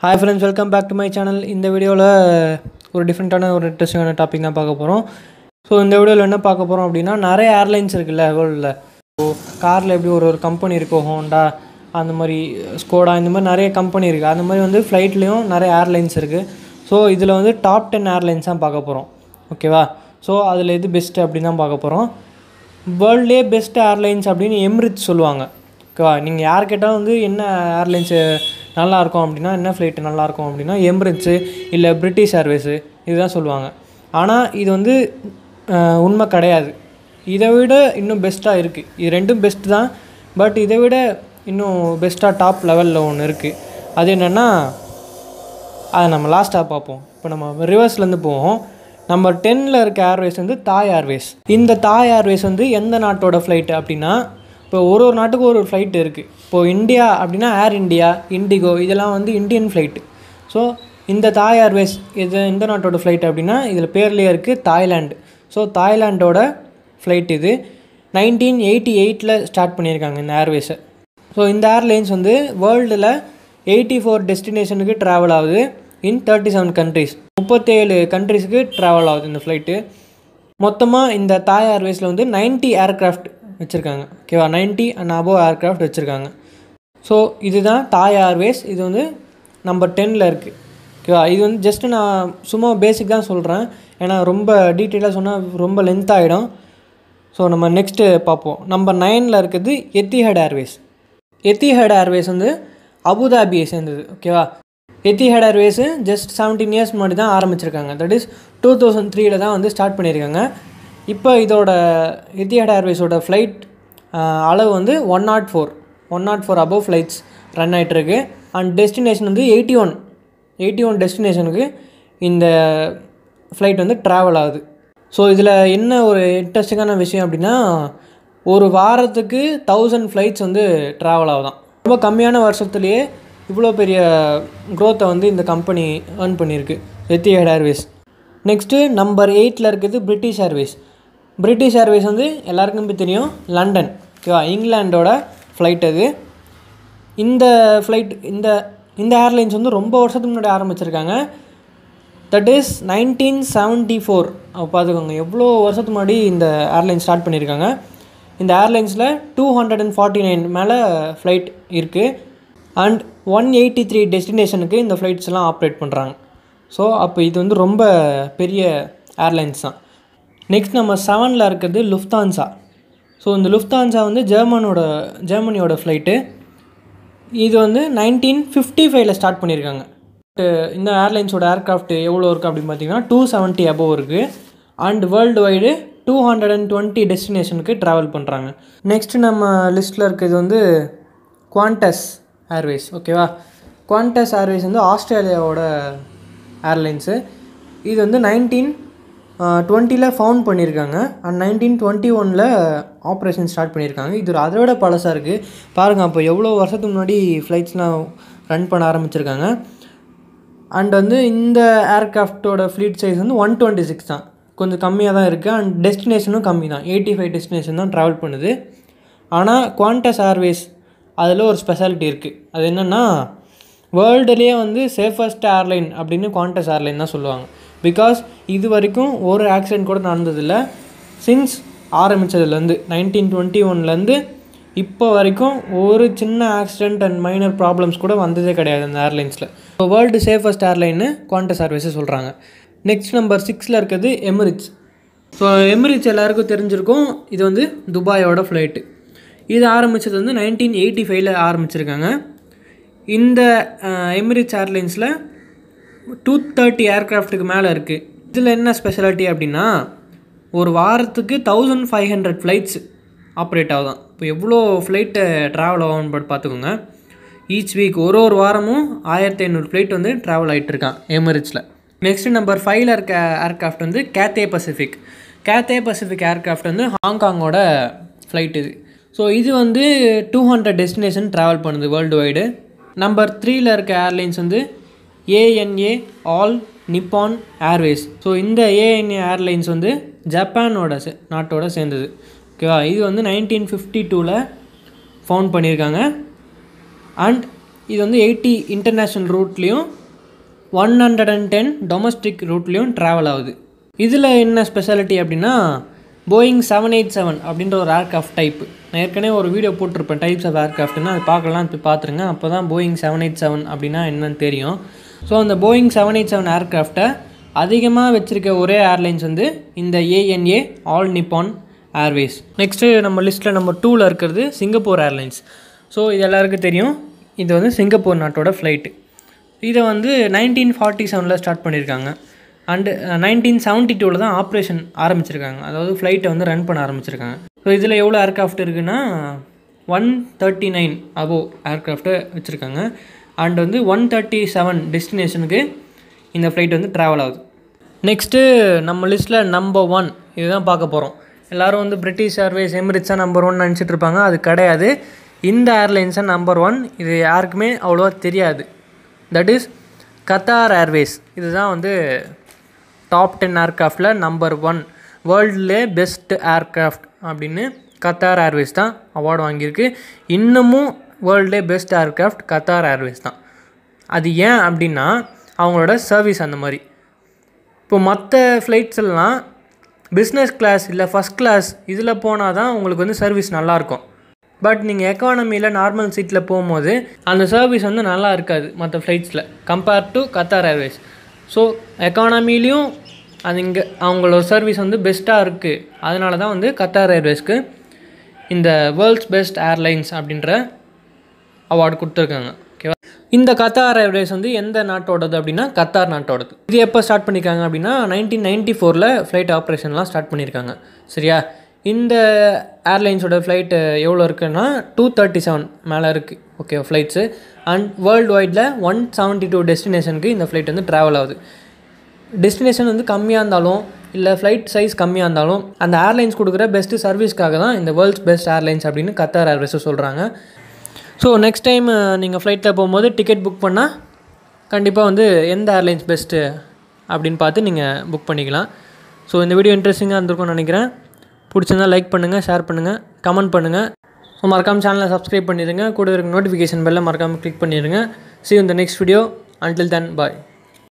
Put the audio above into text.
hi friends welcome back to my channel இந்த வீடியோவில் ஒரு டிஃப்ரெண்ட்டான ஒரு இன்ட்ரெஸ்டிங்கான டாபிக் தான் பார்க்க போகிறோம் ஸோ இந்த வீடியோவில் என்ன பார்க்க போகிறோம் அப்படின்னா நிறைய ஏர்லைன்ஸ் இருக்குல்ல வேர்ல்டில் ஸோ காரில் எப்படி ஒரு ஒரு கம்பெனி இருக்கோ ஹோண்டா அந்த மாதிரி ஸ்கோடா இந்த மாதிரி நிறைய கம்பெனி இருக்குது அந்த மாதிரி வந்து ஃப்ளைட்லேயும் நிறைய ஏர்லைன்ஸ் இருக்குது ஸோ இதில் வந்து டாப் டென் ஏர்லைன்ஸ் தான் பார்க்க போகிறோம் ஓகேவா ஸோ அதில் எது பெஸ்ட்டு அப்படின்னு தான் பார்க்க போகிறோம் வேர்ல்ட்லே பெஸ்ட் ஏர்லைன்ஸ் அப்படின்னு எம்ரிட்ஸ் சொல்லுவாங்க ஓகேவா நீங்கள் யார் கேட்டாலும் வந்து என்ன ஏர்லைன்ஸு நல்லாயிருக்கும் அப்படின்னா என்ன ஃப்ளைட்டு நல்லாயிருக்கும் அப்படின்னா எம்ரிட்ஸு இல்லை பிரிட்டிஷ் ஏர்வேஸு இதுதான் சொல்லுவாங்க ஆனால் இது வந்து அஹ், உண்மை கிடையாது இதை விட இன்னும் பெஸ்ட்டாக இருக்குது இது ரெண்டும் பெஸ்ட் தான் பட் இதை விட இன்னும் பெஸ்ட்டாக டாப் லெவலில் ஒன்று இருக்குது அது என்னென்னா அதை நம்ம லாஸ்ட்டாக பார்ப்போம் இப்போ நம்ம ரிவர்ஸ்லேருந்து போவோம் நம்பர் டென்னில் இருக்க ஏர்வேஸ் வந்து தாய் ஏர்வேஸ் இந்த தாய் ஏர்வேஸ் வந்து எந்த நாட்டோட ஃப்ளைட்டு அப்படின்னா இப்போ ஒரு ஒரு நாட்டுக்கும் ஒரு ஒரு ஃப்ளைட் இருக்குது இப்போது இந்தியா அப்படின்னா ஏர் இந்தியா இண்டிகோ இதெல்லாம் வந்து இந்தியன் ஃப்ளைட்டு ஸோ இந்த தாய் ஏர்வேஸ் இது எந்த நாட்டோட ஃப்ளைட் அப்படின்னா இதில் பேர்லேயே இருக்குது தாய்லாந்து ஸோ தாய்லாண்டோட ஃப்ளைட் இது நைன்டீன் எயிட்டி எயிட்டில் ஸ்டார்ட் பண்ணியிருக்காங்க இந்த ஏர்வேஸை ஸோ இந்த ஏர்லைன்ஸ் வந்து வேர்ல்டில் எயிட்டி ஃபோர் டெஸ்டினேஷனுக்கு ட்ராவல் ஆகுது இன் தேர்ட்டி செவன் கண்ட்ரிஸ் முப்பத்தேழு கண்ட்ரிஸ்க்கு ட்ராவல் ஆகுது இந்த ஃப்ளைட்டு மொத்தமாக இந்த தாய் ஏர்வேஸில் வந்து 90 ஏர்க்ராஃப்ட் வச்சுருக்காங்க ஓகேவா 90 அண்ட் அபோவ் ஏர்க்ராஃப்ட் வச்சுருக்காங்க ஸோ இதுதான் தாய் ஏர்வேஸ் இது வந்து நம்பர் டென்னில் இருக்குது ஓகேவா இது வந்து ஜஸ்ட்டு நான் சும்மா பேசிக் தான் சொல்கிறேன் ஏன்னா ரொம்ப டீட்டெயிலாக சொன்னால் ரொம்ப லென்த் ஆகிடும் ஸோ நம்ம நெக்ஸ்ட்டு பார்ப்போம் நம்பர் நைனில் இருக்கிறது எத்திஹட் ஏர்வேஸ் எத்திஹட் ஏர்வேஸ் வந்து அபுதாபியை சேர்ந்தது ஓகேவா Etihad Airways just seventeen years முன்னாடி தான் ஆரம்பிச்சிருக்காங்க தட் இஸ் டூ தௌசண்ட் த்ரீல தான் வந்து ஸ்டார்ட் பண்ணியிருக்காங்க இப்போ இதோட எத்திஹட் ஏர்வேஸோட ஃப்ளைட் அளவு வந்து one not four one not four above flights run ஆகிட்டுருக்கு அண்ட் டெஸ்டினேஷன் வந்து எயிட்டி ஒன் எயிட்டி ஒன் டெஸ்டினேஷனுக்கு இந்த ஃப்ளைட் வந்து ட்ராவல் ஆகுது ஸோ இதில் என்ன ஒரு இன்ட்ரெஸ்டிங்கான விஷயம் அப்படின்னா ஒரு வாரத்துக்கு தௌசண்ட் ஃப்ளைட்ஸ் வந்து ட்ராவல் ஆகுதான் ரொம்ப கம்மியான வருஷத்துலேயே இவ்வளோ பெரிய க்ரோத்தை வந்து இந்த கம்பெனி ஏர்ன் பண்ணியிருக்கு எத்திஹட் ஏர்வேஸ் நெக்ஸ்ட்டு நம்பர் எயிட்டில் இருக்குது பிரிட்டிஷ் ஏர்வேஸ் பிரிட்டிஷ் ஏர்வேஸ் வந்து எல்லாருக்கும் இப்போ தெரியும் லண்டன் ஓகேவா இங்கிலாண்டோட ஃப்ளைட் அது இந்த ஃப்ளைட் இந்த இந்த ஏர்லைன்ஸ் வந்து ரொம்ப வருஷத்துக்கு முன்னாடி ஆரம்பிச்சிருக்காங்க that is nineteen seventy four பார்த்துக்கோங்க எவ்வளோ வருஷத்துக்கு முன்னாடி இந்த ஏர்லைன் ஸ்டார்ட் பண்ணியிருக்காங்க இந்த ஏர்லைன்ஸில் two hundred and forty nine மேலே ஃப்ளைட் இருக்குது அண்ட் ஒன் எயிட்டி த்ரீ டெஸ்டினேஷனுக்கு இந்த ஃப்ளைட்ஸ் எல்லாம் ஆப்ரேட் பண்ணுறாங்க ஸோ அப்போ இது வந்து ரொம்ப பெரிய ஏர்லைன்ஸ் தான் நெக்ஸ்ட் நம்ம செவனில் இருக்கிறது லுஃப்தான்சா ஸோ இந்த லுஃப்தான்சா வந்து ஜெர்மனோட ஜெர்மனியோட ஃப்ளைட்டு இது வந்து நைன்டீன் ஃபிஃப்டி ஃபைவ்ல ஸ்டார்ட் பண்ணியிருக்காங்க அஹ் இந்த ஏர்லைன்ஸோட ஏர்க்ராஃப்ட் எவ்வளோ இருக்குது அப்படின்னு பார்த்தீங்கன்னா டூ செவன்ட்டி அபோவ் இருக்குது and world wide two hundred and twenty டெஸ்டினேஷனுக்கு ட்ராவல் பண்ணுறாங்க நெக்ஸ்ட் நம்ம லிஸ்ட்டில் இருக்கிறது வந்து குவாண்டஸ் ஏர்வேஸ் ஓகேவா குவாண்டஸ் ஏர்வேஸ் வந்து ஆஸ்திரேலியாவோட ஏர்லைன்ஸு இது வந்து நைன்டீன் டுவெண்ட்டியில் ஃபவுண்ட் பண்ணியிருக்காங்க அண்ட் நைன்டீன் டுவெண்ட்டி ஒனில் ஆப்ரேஷன் ஸ்டார்ட் பண்ணியிருக்காங்க இது ஒரு அதை விட பழசாக இருக்குது பாருங்கள் அப்போ எவ்வளோ வருஷத்துக்கு முன்னாடி ஃப்ளைட்ஸ்லாம் ரன் பண்ண ஆரம்பிச்சிருக்காங்க அண்ட் வந்து இந்த ஏர்க்ராஃப்டோட ஃப்ளீட் சைஸ் வந்து ஒன் டுவெண்ட்டி சிக்ஸ் தான் கொஞ்சம் கம்மியாக தான் இருக்குது அண்ட் டெஸ்டினேஷனும் கம்மி தான் எயிட்டி ஃபைவ் டெஸ்டினேஷன் தான் ட்ராவல் பண்ணுது ஆனால் குவாண்டஸ் ஏர்வேஸ் அதில் ஒரு ஸ்பெஷாலிட்டி இருக்குது அது என்னென்னா வேர்ல்டுலேயே வந்து சேஃபஸ்ட் ஏர்லைன் அப்படின்னு குவாண்டஸ் ஏர்லைன் தான் சொல்லுவாங்க பிகாஸ் இது வரைக்கும் ஒரு ஆக்சிடென்ட் கூட நடந்ததில்லை சின்ஸ் ஆரம்பித்ததுலேருந்து நைன்டீன் டுவெண்ட்டி ஒன்லேருந்து இப்போ வரைக்கும் ஒரு சின்ன ஆக்சிடென்ட் அண்ட் மைனர் ப்ராப்ளம்ஸ் கூட வந்ததே கிடையாது அந்த ஏர்லைன்ஸில் இப்போ வேர்ல்டு சேஃபஸ்ட் ஏர்லைன்னு குவாண்டஸ் ஏர்வேஸை சொல்கிறாங்க நெக்ஸ்ட் நம்பர் சிக்ஸில் இருக்கிறது எமிரிட்ஸ் ஸோ எமிரிட்ஸ் எல்லாருக்கும் தெரிஞ்சிருக்கும் இது வந்து துபாயோட ஃப்ளைட்டு இது ஆரம்பித்தது வந்து நைன்டீன் எயிட்டி ஃபைவ்ல ஆரம்பிச்சிருக்காங்க இந்த எமிரிட்ஸ் ஏர்லைன்ஸில் டூ தேர்ட்டி ஏர்க்ராஃப்ட்டுக்கு மேலே இருக்குது இதில் என்ன ஸ்பெஷாலிட்டி அப்படின்னா ஒரு வாரத்துக்கு thousand five hundred flights operate ஆகுதான் இப்போ எவ்வளோ ஃப்ளைட்டு ட்ராவல் ஆகும்னு பட் பார்த்துக்கோங்க ஈச் வீக் ஒரு ஒரு வாரமும் ஆயிரத்தி ஐநூறு ஃப்ளைட் வந்து ட்ராவல் ஆகிட்டு இருக்கான் எமிரேட்ஸில் நெக்ஸ்ட் நம்பர் ஃபைவ்ல இருக்க ஏர்க்ராஃப்ட் வந்து Cathay Pacific Cathay Pacific aircraft வந்து ஹாங்காங்கோட ஃப்ளைட் இது ஸோ இது வந்து டூ ஹண்ட்ரட் டெஸ்டினேஷன் ட்ராவல் பண்ணுது வேர்ல்டு வைடு நம்பர் த்ரீல இருக்க ஏர்லைன்ஸ் வந்து ANA All Nippon Airways so இந்த ஏஎன்ஏ ஏர்லைன்ஸ் வந்து ஜப்பானோட சே- நாட்டோட சேர்ந்தது ஓகேவா இது வந்து நைன்டீன் ஃபிஃப்டி டூவில் ஃபவுண்ட் பண்ணியிருக்காங்க அண்ட் இது வந்து எயிட்டி இன்டர்நேஷ்னல் ரூட்லேயும் one hundred and ten domestic ரூட்லேயும் ட்ராவல் ஆகுது இதில் என்ன ஸ்பெஷாலிட்டி அப்படின்னா போயிங் செவன் எயிட் செவன் அப்படின்ற ஒரு ஏர்க்ராஃப்ட் டைப் நான் ஏற்கனவே ஒரு வீடியோ போட்டிருப்பேன் டைப்ஸ் ஆஃப் ஏர்க்ராஃப்ட்னா அது பார்க்கலாம் போய் பார்த்துருங்க அப்போ தான் போயிங் செவன் எயிட் செவன் அப்படின்னா என்னன்னு தெரியும் ஸோ அந்த போயிங் செவன் எயிட் செவன் ஏர்க்ராஃப்டை அதிகமாக வச்சுருக்க ஒரே ஏர்லைன்ஸ் வந்து இந்த ANA All Nippon Airways next நம்ம லிஸ்ட்டில் நம்பர் டூவில் இருக்கிறது சிங்கப்பூர் ஏர்லைன்ஸ் ஸோ இது எல்லாருக்கும் தெரியும் இது வந்து சிங்கப்பூர் நாட்டோட ஃப்ளைட்டு இதை வந்து நைன்டீன் ஃபார்ட்டி செவனில் ஸ்டார்ட் பண்ணியிருக்காங்க அண்டு நைன்டீன் செவன்ட்டி டூவில் தான் ஆப்ரேஷன் ஆரம்பிச்சிருக்காங்க அதாவது ஃப்ளைட்டை வந்து ரன் பண்ண ஆரம்பிச்சிருக்காங்க ஸோ இதில் எவ்வளோ ஏர்க்ராஃப்ட் இருக்குன்னா ஒன் தேர்ட்டி நைன் அபோவ் ஏர்க்ராஃப்ட்டை வச்சுருக்காங்க அண்ட் வந்து ஒன் தேர்ட்டி செவன் டெஸ்டினேஷனுக்கு இந்த ஃப்ளைட் வந்து ட்ராவல் ஆகுது நெக்ஸ்ட்டு நம்ம லிஸ்ட்டில் நம்பர் ஒன் இதுதான் பார்க்க போகிறோம் எல்லோரும் வந்து பிரிட்டிஷ் ஏர்வேஸ் எமிரேட்ஸாக நம்பர் ஒன் நினச்சிட்டு இருப்பாங்க அது கிடையாது இந்த ஏர்லைன்ஸை நம்பர் ஒன் இது யாருக்குமே அவ்வளோவா தெரியாது தட் இஸ் கத்தார் ஏர்வேஸ் இதுதான் வந்து டாப் டென் ஏர்க்ராஃப்டில் நம்பர் ஒன் வேர்ல்டுலே பெஸ்ட் ஏர்க்ராஃப்ட் அப்படின்னு கத்தார் ஏர்வேஸ் தான் அவார்டு வாங்கியிருக்கு இன்னமும் வேர்ல்டுலே பெஸ்ட் ஏர்க்ராஃப்ட் கத்தார் ஏர்வேஸ் தான் அது ஏன் அப்படின்னா அவங்களோட சர்வீஸ் அந்த மாதிரி இப்போ மற்ற ஃப்ளைட்ஸ் எல்லாம் பிஸ்னஸ் கிளாஸ் இல்லை ஃபஸ்ட் கிளாஸ் இதில் போனால் தான் உங்களுக்கு வந்து சர்வீஸ் நல்லாயிருக்கும் பட் நீங்கள் எக்கானமியில் நார்மல் சீட்டில் போகும்போது அந்த சர்வீஸ் வந்து நல்லா இருக்காது மற்ற ஃப்ளைட்ஸில் compare to Qatar Airways so எக்கானமிலையும் அது இங்கே அவங்களோட சர்வீஸ் வந்து பெஸ்ட்டாக இருக்குது அதனால தான் வந்து கத்தார் ஏர்வேஸ்க்கு இந்த வேர்ல்ட்ஸ் பெஸ்ட் ஏர்லைன்ஸ் அப்படின்ற அவார்டு கொடுத்துருக்காங்க ஓகேவா இந்த கத்தார் ஏர்வேஸ் வந்து எந்த நாட்டோடது அப்படின்னா கத்தார் நாட்டோடது இது எப்போ ஸ்டார்ட் பண்ணியிருக்காங்க அப்படின்னா நைன்டீன் நைன்ட்டி ஃபோரில் ஃப்ளைட் ஆப்ரேஷன்லாம் ஸ்டார்ட் பண்ணியிருக்காங்க சரியா இந்த ஏர்லைன்ஸோட ஃப்ளைட்டு எவ்வளோ இருக்குன்னா டூ தேர்ட்டி செவன் மேலே இருக்குது ஓகே ஃப்ளைட்ஸு அண்ட் வேர்ல்டு வைடில் ஒன் செவன்ட்டி டூ டெஸ்டினேஷனுக்கு இந்த ஃப்ளைட் வந்து ட்ராவல் ஆகுது டெஸ்டினேஷன் வந்து கம்மியாக இருந்தாலும் இல்லை ஃப்ளைட் சைஸ் கம்மியாக இருந்தாலும் அந்த ஏர்லைன்ஸ் கொடுக்குற பெஸ்ட்டு சர்வீஸ்க்காக தான் இந்த வேர்ல்ட்ஸ் பெஸ்ட் ஏர்லைன்ஸ் அப்படின்னு கத்தார் ஏர்வேஸை சொல்கிறாங்க ஸோ நெக்ஸ்ட் டைம் நீங்கள் ஃப்ளைட்டில் போகும்போது டிக்கெட் புக் பண்ணால் கண்டிப்பாக வந்து எந்த ஏர்லைன்ஸ் பெஸ்ட்டு அப்படின்னு பார்த்து நீங்கள் புக் பண்ணிக்கலாம் ஸோ இந்த வீடியோ இன்ட்ரெஸ்டிங்காக இருந்திருக்கும்னு நினைக்கிறேன் பிடிச்சிருந்தா லைக் பண்ணுங்கள் ஷேர் பண்ணுங்கள் கமெண்ட் பண்ணுங்கள் ஸோ மறக்காமல் சேனலை சப்ஸ்கிரைப் பண்ணிடுங்க கூட இருக்க நோட்டிஃபிகேஷன் பெல்லை மறக்காமல் கிளிக் பண்ணிடுங்க சி இந்த நெக்ஸ்ட் வீடியோ அன்டில் தென் பாய்